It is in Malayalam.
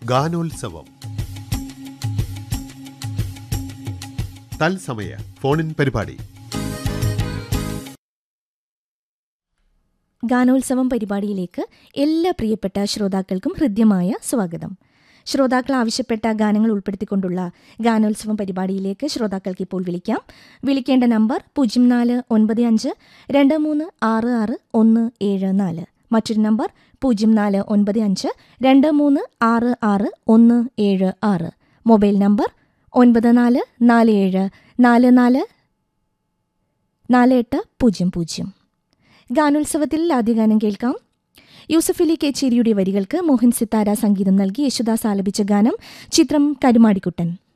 ഗാനോത്സവം തത്സമയ ഫോണിൻ പരിപാടി ഗാനോത്സവം പരിപാടിയിലേക്ക് എല്ലാ പ്രിയപ്പെട്ട ശ്രോതാക്കൾക്കും ഹൃദ്യമായ സ്വാഗതം ശ്രോതാക്കൾ ആവശ്യപ്പെട്ട ഗാനങ്ങൾ ഉൾപ്പെടുത്തിക്കൊണ്ടുള്ള ഗാനോത്സവം പരിപാടിയിലേക്ക് ശ്രോതാക്കൾക്ക് ഇപ്പോൾ വിളിക്കാം വിളിക്കേണ്ട നമ്പർ പൂജ്യം നാല് ഒൻപത് അഞ്ച് രണ്ട് മൂന്ന് ആറ് ആറ് ഒന്ന് ഏഴ് നാല് മറ്റൊരു നമ്പർ പൂജ്യം നാല് ഒൻപത് അഞ്ച് രണ്ട് മൂന്ന് ആറ് ആറ് ഒന്ന് ഏഴ് ആറ് മൊബൈൽ നമ്പർ ഒൻപത് നാല് നാല് ഏഴ് നാല് നാല് നാല് എട്ട് പൂജ്യം പൂജ്യം ഗാനോത്സവത്തിൽ ആദ്യ ഗാനം കേൾക്കാം യൂസഫലി കേച്ചേരിയുടെ വരികൾക്ക് മോഹൻ സിത്താര സംഗീതം നൽകി യേശുദാസ് ആലപിച്ച ഗാനം ചിത്രം കരുമാടിക്കുട്ടൻ